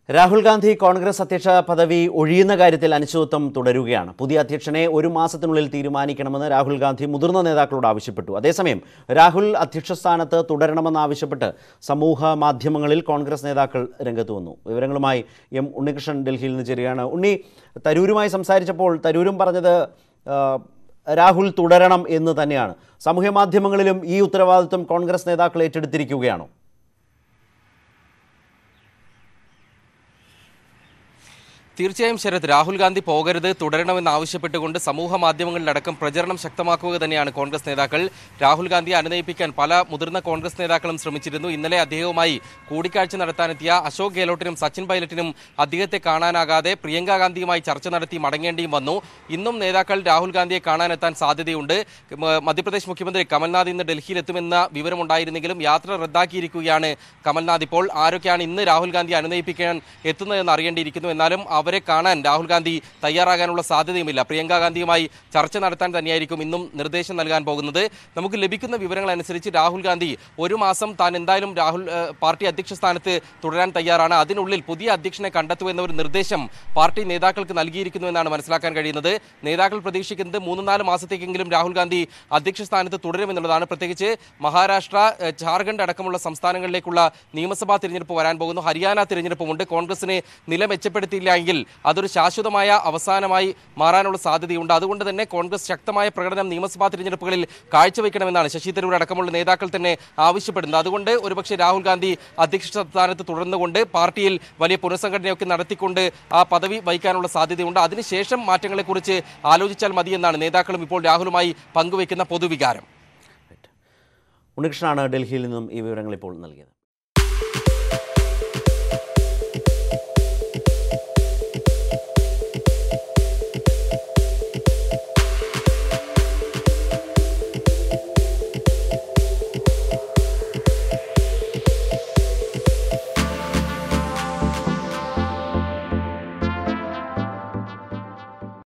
രാഹുൽ ഗാന്ധി കോൺഗ്രസ് അധ്യക്ഷ പദവി ഒഴിയുന്ന കാര്യത്തിൽ അനിശ്ചിതത്വം തുടരുകയാണ് പുതിയ അധ്യക്ഷനെ ഒരു മാസത്തിനുള്ളിൽ തീരുമാനിക്കണമെന്ന് രാഹുൽ ഗാന്ധി മുതിർന്ന നേതാക്കളോട് ആവശ്യപ്പെട്ടു അതേസമയം രാഹുൽ അധ്യക്ഷ സ്ഥാനത്ത് തുടരണമെന്നാവശ്യപ്പെട്ട് സമൂഹ മാധ്യമങ്ങളിൽ കോൺഗ്രസ് നേതാക്കൾ രംഗത്ത് വന്നു വിവരങ്ങളുമായി എം ഉണ്ണികൃഷ്ണൻ ഡൽഹിയിൽ നിന്ന് ചേരുകയാണ് ഉണ്ണി തരൂരുമായി സംസാരിച്ചപ്പോൾ തരൂരും പറഞ്ഞത് ആ, രാഹുൽ തുടരണം എന്ന് തന്നെയാണ് സാമൂഹ്യ മാധ്യമങ്ങളിലും ഈ ഉത്തരവാദിത്വം കോൺഗ്രസ് നേതാക്കൾ ഏറ്റെടുത്തിരിക്കുകയാണോ തീർച്ചയായും ശരത് രാഹുൽ ഗാന്ധി പോകരുത് തുടരണമെന്ന് ആവശ്യപ്പെട്ടുകൊണ്ട് സമൂഹ മാധ്യമങ്ങളിലടക്കം പ്രചരണം ശക്തമാക്കുക തന്നെയാണ് കോൺഗ്രസ് നേതാക്കൾ രാഹുൽ ഗാന്ധിയെ അനുനയിപ്പിക്കാൻ പല മുതിർന്ന കോൺഗ്രസ് നേതാക്കളും ശ്രമിച്ചിരുന്നു ഇന്നലെ അദ്ദേഹവുമായി കൂടിക്കാഴ്ച നടത്താനെത്തിയ അശോക് ഗെഹ്ലോട്ടിനും സച്ചിൻ പൈലറ്റിനും അദ്ദേഹത്തെ കാണാനാകാതെ പ്രിയങ്ക ഗാന്ധിയുമായി ചർച്ച നടത്തി മടങ്ങേണ്ടിയും വന്നു ഇന്നും നേതാക്കൾ രാഹുൽ ഗാന്ധിയെ കാണാനെത്താൻ സാധ്യതയുണ്ട് മ- മധ്യപ്രദേശ് മുഖ്യമന്ത്രി കമൽനാഥ് ഇന്ന് ഡൽഹിയിൽ എത്തുമെന്ന വിവരമുണ്ടായിരുന്നെങ്കിലും യാത്ര റദ്ദാക്കിയിരിക്കുകയാണ് കമൽനാഥ് ഇപ്പോൾ ആരൊക്കെയാണ് ഇന്ന് രാഹുൽ ഗാന്ധി അനുനയിപ്പിക്കാൻ എത്തുന്നതെന്ന് അറിയേണ്ടിയിരിക്കുന്നു എന്നാലും അവരെ കാണാൻ രാഹുൽ ഗാന്ധി തയ്യാറാകാനുള്ള സാധ്യതയുമില്ല പ്രിയങ്ക ഗാന്ധിയുമായി ചർച്ച നടത്താൻ തന്നെയായിരിക്കും ഇന്നും നിർദ്ദേശം നൽകാൻ പോകുന്നത് നമുക്ക് ലഭിക്കുന്ന വിവരങ്ങൾ അനുസരിച്ച് രാഹുൽ ഗാന്ധി ഒരു മാസം താൻ എന്തായാലും രാഹുൽ ഏഹ്, പാർട്ടി അധ്യക്ഷ സ്ഥാനത്ത് തുടരാൻ തയ്യാറാണ് അതിനുള്ളിൽ പുതിയ അധ്യക്ഷനെ കണ്ടെത്തുക എന്ന ഒരു നിർദ്ദേശം പാർട്ടി നേതാക്കൾക്ക് നൽകിയിരിക്കുന്നു എന്നാണ് മനസ്സിലാക്കാൻ കഴിയുന്നത് നേതാക്കൾ പ്രതീക്ഷിക്കുന്നത് മൂന്ന് നാല് മാസത്തേക്കെങ്കിലും രാഹുൽ ഗാന്ധി അധ്യക്ഷ സ്ഥാനത്ത് തുടരുമെന്നുള്ളതാണ് പ്രത്യേകിച്ച് മഹാരാഷ്ട്ര ഏഹ്, ജാർഖണ്ഡ് അടക്കമുള്ള സംസ്ഥാനങ്ങളിലേക്കുള്ള നിയമസഭാ തിരഞ്ഞെടുപ്പ് വരാൻ പോകുന്നു ഹരിയാന തിരഞ്ഞെടുപ്പുമുണ്ട് കോൺഗ്രസിന് നില മെച്ചപ്പെടുത്തിയില്ല എങ്കിൽ അതൊരു ശാശ്വതമായ അവസാനമായി മാറാനുള്ള സാധ്യതയുണ്ട് അതുകൊണ്ട് തന്നെ കോൺഗ്രസ് ശക്തമായ പ്രകടനം നിയമസഭാ തിരഞ്ഞെടുപ്പുകളിൽ കാഴ്ചവെക്കണമെന്നാണ് ശശി തരൂർ അടക്കമുള്ള നേതാക്കൾ തന്നെ ആവശ്യപ്പെടുന്നത് അതുകൊണ്ട് ഒരുപക്ഷെ രാഹുൽ ഗാന്ധി അധ്യക്ഷ സ്ഥാനത്ത് തുടർന്നുകൊണ്ട് പാർട്ടിയിൽ വലിയ പുനഃസംഘടനയൊക്കെ നടത്തിക്കൊണ്ട് ആ പദവി വഹിക്കാനുള്ള സാധ്യതയുണ്ട് അതിനുശേഷം മാറ്റങ്ങളെക്കുറിച്ച് ആലോചിച്ചാൽ മതിയെന്നാണ് നേതാക്കളും ഇപ്പോൾ രാഹുലുമായി പങ്കുവയ്ക്കുന്ന പൊതുവികാരം ഉണ്ണികൃഷ്ണനാണ് ഡൽഹിയിൽ നിന്നും ഈ വിവരങ്ങൾ ഇപ്പോൾ നൽകിയത്